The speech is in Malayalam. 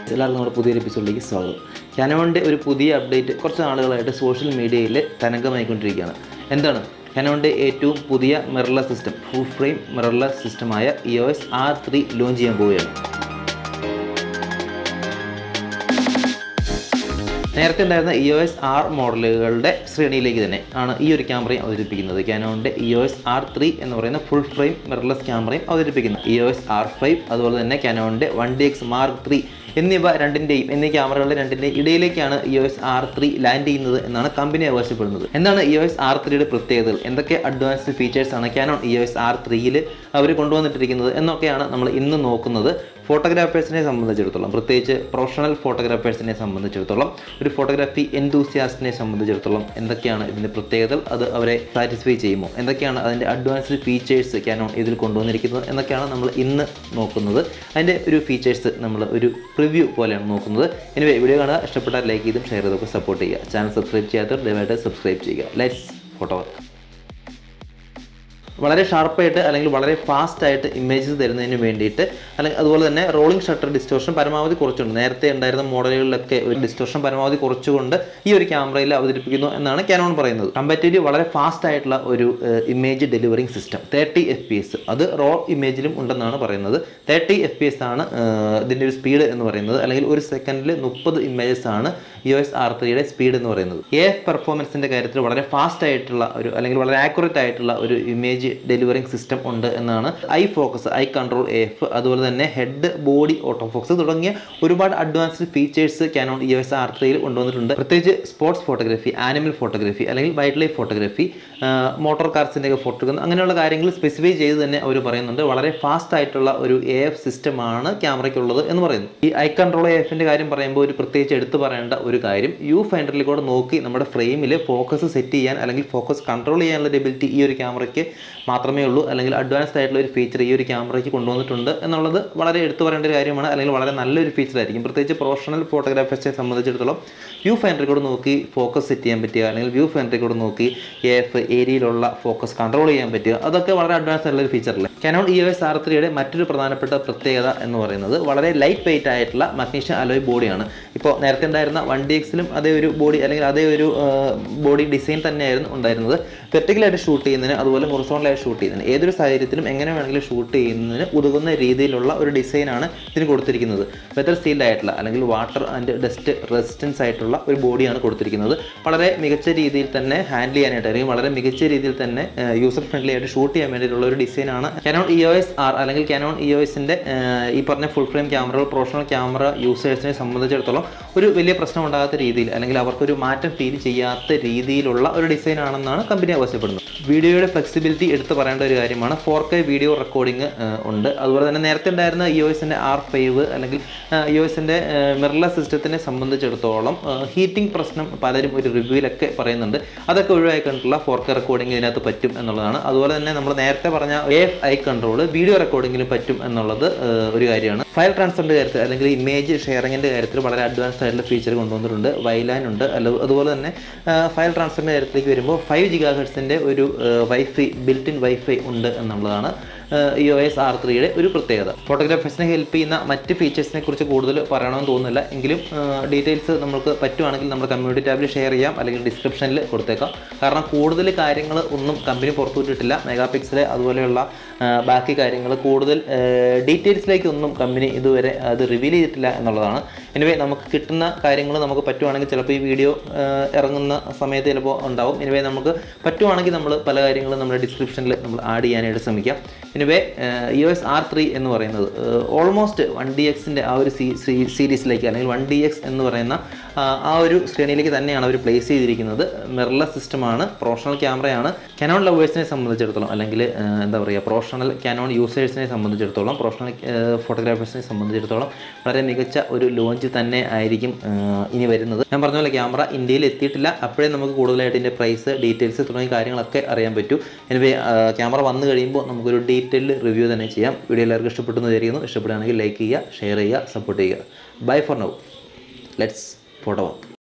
എല്ലാവർക്കും നമ്മുടെ പുതിയൊരു എപ്പിസോഡിലേക്ക് സ്വാഗതം കാനോണിൻ്റെ ഒരു പുതിയ അപ്ഡേറ്റ് കുറച്ച് നാളുകളായിട്ട് സോഷ്യൽ മീഡിയയിൽ തരംഗമായിക്കൊണ്ടിരിക്കുകയാണ് എന്താണ് കാനോണിൻ്റെ ഏറ്റവും പുതിയ mirrorless system full frame mirrorless സിസ്റ്റമായ E O S R three launch ചെയ്യാൻ പോവുകയാണ് നേരത്തെ ഉണ്ടായിരുന്ന ഇ ഒ എസ് ആർ മോഡലുകളുടെ ശ്രേണിയിലേക്ക് തന്നെ ആണ് ഈ ഒരു ക്യാമറയും അവതരിപ്പിക്കുന്നത് ക്യാനോണിൻ്റെ E O S R three എന്ന് പറയുന്ന ഫുൾ ഫ്രെയിം മിറർലെസ് ക്യാമറയും അവതരിപ്പിക്കുന്നത് E O S R five അതുപോലെ തന്നെ ക്യാനോണിൻ്റെ one D X mark three എന്നിവ രണ്ടിൻ്റെയും എന്നീ ക്യാമറകളുടെ രണ്ടിൻ്റെയും ഇടയിലേക്കാണ് E O S R three land ചെയ്യുന്നത് എന്നാണ് കമ്പനി അവകാശപ്പെടുന്നത് എന്താണ് ഇ ഒ എസ് ആർ ത്രീയുടെ പ്രത്യേകതകൾ എന്തൊക്കെ അഡ്വാൻസ്ഡ് ഫീച്ചേഴ്സ് ആണ് Canon E O S R ത്രീയിൽ അവർ കൊണ്ടുവന്നിട്ടിരിക്കുന്നത് എന്നൊക്കെയാണ് നമ്മൾ ഇന്ന് നോക്കുന്നത് ഫോട്ടോഗ്രാഫേഴ്സിനെ സംബന്ധിച്ചിടത്തോളം പ്രത്യേകിച്ച് പ്രൊഫഷണൽ ഫോട്ടോഗ്രാഫേഴ്സിനെ സംബന്ധിച്ചിടത്തോളം ഒരു ഫോട്ടോഗ്രാഫി എൻതൂസിയാസ്റ്റിനെ സംബന്ധിച്ചിടത്തോളം എന്തൊക്കെയാണ് ഇതിൻ്റെ പ്രത്യേകതകൾ അത് അവരെ സാറ്റിസ്ഫൈ ചെയ്യുമോ എന്തൊക്കെയാണ് അതിൻ്റെ അഡ്വാൻസ്ഡ് ഫീച്ചേഴ്സ് ക്യാനോൺ ഇതിൽ കൊണ്ടുവന്നിരിക്കുന്നത് എന്നൊക്കെയാണ് നമ്മൾ ഇന്ന് നോക്കുന്നത് അതിൻ്റെ ഒരു ഫീച്ചേഴ്സ് നമ്മൾ ഒരു പ്രിവ്യൂ പോലെയാണ് നോക്കുന്നത് എനിവേ വീഡിയോ കാണുക ഇഷ്ടപ്പെട്ടാൽ ലൈക്ക് ചെയ്തും ഷെയർ ചെയ്തൊക്കെ സപ്പോർട്ട് ചെയ്യുക ചാനൽ സബ്സ്ക്രൈബ് ചെയ്യാത്തവർ ദയവായിട്ട് സബ്സ്ക്രൈബ് ചെയ്യുക ലെറ്റ്സ് ഫോട്ടോ വർക്ക് വളരെ ഷാർപ്പായിട്ട് അല്ലെങ്കിൽ വളരെ ഫാസ്റ്റ് ആയിട്ട് ഇമേജസ് തരുന്നതിന് വേണ്ടിയിട്ട് അല്ലെങ്കിൽ അതുപോലെ തന്നെ റോളിംഗ് ഷട്ടർ ഡിസ്റ്റോർഷൻ പരമാവധി കുറച്ചുണ്ട് നേരത്തെ ഉണ്ടായിരുന്ന മോഡലുകളിലൊക്കെ ഒരു ഡിസ്റ്റോർഷൻ പരമാവധി കുറച്ചുകൊണ്ട് ഈ ഒരു ക്യാമറയിൽ അവതരിപ്പിക്കുന്നു എന്നാണ് ക്യാനോൺ പറയുന്നത് കമ്പാറ്റീവ്ലി വളരെ ഫാസ്റ്റ് ആയിട്ടുള്ള ഒരു image delivering system thirty F P S അത് റോ ഇമേജിലും ഉണ്ടെന്നാണ് പറയുന്നത് തേർട്ടി എഫ് പി എസ് ആണ് ഏഹ്, ഇതിൻ്റെ ഒരു സ്പീഡ് എന്ന് പറയുന്നത് അല്ലെങ്കിൽ ഒരു സെക്കൻഡിൽ മുപ്പത് ഇമേജസ് ആണ് യു എസ് ആർ ത്രീയുടെ സ്പീഡ് എന്ന് പറയുന്നത് എ എഫ് പെർഫോമൻസിൻ്റെ കാര്യത്തിൽ വളരെ ഫാസ്റ്റ് ആയിട്ടുള്ള ഒരു അല്ലെങ്കിൽ വളരെ ആക്യുറേറ്റ് ആയിട്ടുള്ള ഒരു ഇമേജ് ഡെലിവറിംഗ് സിസ്റ്റം ഉണ്ട് എന്നാണ് eye focus eye control A F അതുപോലെ തന്നെ ഹെഡ് ബോഡി ഓട്ടോ ഫോക്കസ് തുടങ്ങിയ ഒരുപാട് advanced features Canon E S R ത്രീയിൽ കൊണ്ടുവന്നിട്ടുണ്ട് പ്രത്യേകിച്ച് സ്പോർട്സ് ഫോട്ടോഗ്രാഫി ആനിമൽ ഫോട്ടോഗ്രാഫി അല്ലെങ്കിൽ വൈൽഡ് ലൈഫ് ഫോട്ടോഗ്രാഫി മോട്ടോർ കാർസിൻ്റെ ഒക്കെ ഫോട്ടോഗ്രാഫി അങ്ങനെയുള്ള കാര്യങ്ങൾ സ്പെസിഫൈ ചെയ്ത് തന്നെ അവർ പറയുന്നുണ്ട് വളരെ ഫാസ്റ്റ് ആയിട്ടുള്ള ഒരു എ എഫ് സിസ്റ്റമാണ് ക്യാമറയ്ക്കുള്ളത് എന്ന് പറയുന്നു ഈ ഐ കൺട്രോൾ എ എഫിൻ്റെ കാര്യം പറയുമ്പോൾ ഒരു പ്രത്യേകിച്ച് എടുത്തു പറയേണ്ട ഒരു കാര്യം യു ഫൈൻഡറിൽ കൂടെ നോക്കി നമ്മുടെ ഫ്രെയിമിൽ ഫോക്കസ് സെറ്റ് ചെയ്യാൻ അല്ലെങ്കിൽ ഫോക്കസ് കൺട്രോൾ ചെയ്യാനുള്ള എബിലിറ്റി ഈ ഒരു ക്യാമറയ്ക്ക് മാത്രമേ ഉള്ളൂ അല്ലെങ്കിൽ അഡ്വാൻസ്ഡ് ആയിട്ടുള്ള ഒരു ഫീച്ചർ ഈ ഒരു ക്യാമറയ്ക്ക് കൊണ്ടുവന്നിട്ടുണ്ട് എന്നുള്ളത് വളരെ എടുത്തു പറയേണ്ട ഒരു കാര്യമാണ് അല്ലെങ്കിൽ വളരെ നല്ലൊരു ഫീച്ചർ ആയിരിക്കും പ്രത്യേകിച്ച് പ്രൊഫഷണൽ ഫോട്ടോഗ്രാഫേഴ്സിനെ സംബന്ധിച്ചിടത്തോളം വ്യൂ ഫൈൻഡറിൽ കൂടെ നോക്കി ഫോക്കസ് സെറ്റ് ചെയ്യാൻ പറ്റുക അല്ലെങ്കിൽ വ്യൂ ഫൈൻഡറിൽ കൂടെ നോക്കി എ എഫ് ഏരിയയിലുള്ള ഫോക്കസ് കൺട്രോൾ ചെയ്യാൻ പറ്റുക അതൊക്കെ വളരെ അഡ്വാൻസ് ആയിട്ടുള്ള ഒരു ഫീച്ചറല്ലേ കാനോൺ ഇ എസ് ആർ ത്രീയുടെ മറ്റൊരു പ്രധാനപ്പെട്ട പ്രത്യേകത എന്ന് പറയുന്നത് വളരെ ലൈറ്റ് വെയിറ്റ് ആയിട്ടുള്ള മഗ്നീഷ്യം അലോയ് ബോഡിയാണ് ഇപ്പോൾ നേരത്തെ ഉണ്ടായിരുന്ന വൺ ഡി എക്സിലും അതേ ഒരു ബോഡി അല്ലെങ്കിൽ അതേ ഒരു ബോഡി ഡിസൈൻ തന്നെയായിരുന്നു ഉണ്ടായിരുന്നത് വെർട്ടിക്കലായിട്ട് ഷൂട്ട് ചെയ്യുന്നതിന് അതുപോലെ ഹൊറിസോണലായിട്ട് ഷൂട്ട് ചെയ്യുന്നതിന് ഏതൊരു സാഹചര്യത്തിലും എങ്ങനെ വേണമെങ്കിലും ഷൂട്ട് ചെയ്യുന്നതിന് ഉതകുന്ന രീതിയിലുള്ള ഒരു ഡിസൈനാണ് ഇതിന് കൊടുത്തിരിക്കുന്നത് വെതർ സീൽഡ് ആയിട്ടുള്ള അല്ലെങ്കിൽ വാട്ടർ ആൻഡ് ഡസ്റ്റ് റെസിസ്റ്റൻസ് ആയിട്ടുള്ള ഒരു ബോഡിയാണ് കൊടുത്തിരിക്കുന്നത് വളരെ മികച്ച രീതിയിൽ തന്നെ ഹാൻഡിൽ ചെയ്യാനായിട്ട് അല്ലെങ്കിൽ വളരെ മികച്ച രീതിയിൽ തന്നെ യൂസർ ഫ്രണ്ട്ലി ആയിട്ട് ഷൂട്ട് ചെയ്യാൻ വേണ്ടിയിട്ടുള്ള ഒരു ഡിസൈനാണ് Canon E O S R അല്ലെങ്കിൽ കാനോൺ ഇ ഒ എസിൻ്റെ ഈ പറഞ്ഞ ഫുൾ ഫ്രെയിം ക്യാമറകൾ പ്രൊഫഷണൽ ക്യാമറ യൂസേഴ്സിനെ സംബന്ധിച്ചിടത്തോളം ഒരു വലിയ പ്രശ്നം ഉണ്ടാകാത്ത രീതിയിൽ അല്ലെങ്കിൽ അവർക്കൊരു മാറ്റം ഫീൽ ചെയ്യാത്ത രീതിയിലുള്ള ഒരു ഡിസൈൻ ആണെന്നാണ് കമ്പനി ആവശ്യപ്പെടുന്നത് വീഡിയോയുടെ ഫ്ലെക്സിബിലിറ്റി എടുത്ത് പറയേണ്ട ഒരു കാര്യമാണ് ഫോർ കെ വീഡിയോ റെക്കോർഡിംഗ് ഉണ്ട് അതുപോലെ തന്നെ നേരത്തെ ഉണ്ടായിരുന്ന ഇ ഒ എസിൻ്റെ ആർ ഫൈവ് അല്ലെങ്കിൽ ഇ ഒ എസിൻ്റെ മിറല സിസ്റ്റത്തിനെ സംബന്ധിച്ചിടത്തോളം ഹീറ്റിംഗ് പ്രശ്നം പലരും ഒരു റിവ്യൂവിലൊക്കെ പറയുന്നുണ്ട് അതൊക്കെ ഒഴിവാക്കിക്കൊണ്ടുള്ള ഫോർ കെ റെക്കോർഡിംഗ് ഇതിനകത്ത് പറ്റും എന്നുള്ളതാണ് അതുപോലെ തന്നെ നമ്മൾ നേരത്തെ പറഞ്ഞ എഫ് ഐ കൺട്രോൾ വീഡിയോ റെക്കോർഡിങ്ങിലും പറ്റും എന്നുള്ളത് ഏഹ്, ഒരു കാര്യമാണ് ഫയൽ ട്രാൻസ്ഫറിൻ്റെ കാര്യത്തിൽ അല്ലെങ്കിൽ ഇമേജ് ഷെയറിങ്ങിൻ്റെ കാര്യത്തിൽ വളരെ അഡ്വാൻസ്ഡ് ആയിട്ടുള്ള ഫീച്ചർ കൊണ്ടുവന്നിട്ടുണ്ട് വൈലാൻ ഉണ്ട് അല്ല അതുപോലെ തന്നെ ഫയൽ ട്രാൻസ്ഫറിൻ്റെ കാര്യത്തിലേക്ക് വരുമ്പോൾ ഫൈവ് ജിഗാ ഹെർട്സിൻ്റെ ഒരു വൈഫൈ ബിൽറ്റ് ഇൻ വൈഫൈ ഉണ്ട് എന്നുള്ളതാണ് ഇ ഒ എസ് ആർ ത്രീയുടെ ഒരു പ്രത്യേകത ഫോട്ടോഗ്രാഫേഴ്സിനെ ഹെൽപ്പ് ചെയ്യുന്ന മറ്റ് ഫീച്ചേഴ്സിനെ കുറിച്ച് കൂടുതൽ പറയണമെന്ന് തോന്നുന്നില്ല എങ്കിലും ഡീറ്റെയിൽസ് നമുക്ക് പറ്റുവാണെങ്കിൽ നമ്മുടെ കമ്മ്യൂണിറ്റി ടാബിൽ ഷെയർ ചെയ്യാം അല്ലെങ്കിൽ ഡിസ്ക്രിപ്ഷനിൽ കൊടുത്തേക്കാം കാരണം കൂടുതൽ കാര്യങ്ങൾ ഒന്നും കമ്പനി പുറത്തുവിട്ടിട്ടില്ല മെഗാ പിക്സൽ അതുപോലെയുള്ള ആ, ബാക്കി കാര്യങ്ങൾ കൂടുതൽ ഡീറ്റെയിൽസിലേക്കൊന്നും കമ്പനി ഇതുവരെ അത് റിവീൽ ചെയ്തിട്ടില്ല എന്നുള്ളതാണ് എനിവേ നമുക്ക് കിട്ടുന്ന കാര്യങ്ങൾ നമുക്ക് പറ്റുവാണെങ്കിൽ ചിലപ്പോൾ ഈ വീഡിയോ ഇറങ്ങുന്ന സമയത്ത് ചിലപ്പോൾ ഉണ്ടാവും എനിവേ നമുക്ക് പറ്റുവാണെങ്കിൽ നമ്മൾ പല കാര്യങ്ങളും നമ്മുടെ ഡിസ്ക്രിപ്ഷനിൽ നമ്മൾ ആഡ് ചെയ്യാനായിട്ട് ശ്രമിക്കാം anyway E O S R three എന്ന് പറയുന്നത് ഓൾമോസ്റ്റ് വൺ ഡി എക്സിൻ്റെ ആ ഒരു സീ സീരീസിലേക്ക് അല്ലെങ്കിൽ വൺ ഡി എക്സ് എന്ന് പറയുന്ന ആ, ആ ഒരു ശ്രേണിയിലേക്ക് തന്നെയാണ് അവർ പ്ലേസ് ചെയ്തിരിക്കുന്നത് മിറർലെസ് സിസ്റ്റമാണ് പ്രൊഫഷണൽ ക്യാമറയാണ് കനോൺ ലവേഴ്സിനെ സംബന്ധിച്ചിടത്തോളം അല്ലെങ്കിൽ ആ, എന്താ പറയുക പ്രൊഫഷണൽ കനോൺ യൂസേഴ്സിനെ സംബന്ധിച്ചിടത്തോളം പ്രൊഫഷണൽ ഫോട്ടോഗ്രാഫേഴ്സിനെ സംബന്ധിച്ചിടത്തോളം വളരെ മികച്ച ഒരു ലോഞ്ച് തന്നെ ആയിരിക്കും ആ, ഇനി വരുന്നത് ഞാൻ പറഞ്ഞ പോലെ ക്യാമറ ഇന്ത്യയിൽ എത്തിയിട്ടില്ല അപ്പോഴേ നമുക്ക് കൂടുതലായിട്ട് ഇതിൻ്റെ പ്രൈസ് ഡീറ്റെയിൽസ് തുടങ്ങിയ കാര്യങ്ങളൊക്കെ അറിയാൻ പറ്റൂ എനിവേ ക്യാമറ വന്നു കഴിയുമ്പോൾ നമുക്കൊരു ഡീറ്റെയിൽ റിവ്യൂ തന്നെ ചെയ്യാം വീഡിയോ എല്ലാവർക്കും ഇഷ്ടപ്പെട്ടെന്ന് വിചാരിക്കുന്നു ഇഷ്ടപ്പെടുകയാണെങ്കിൽ ലൈക്ക് ചെയ്യുക ഷെയർ ചെയ്യുക സപ്പോർട്ട് ചെയ്യുക bye for now let's photo work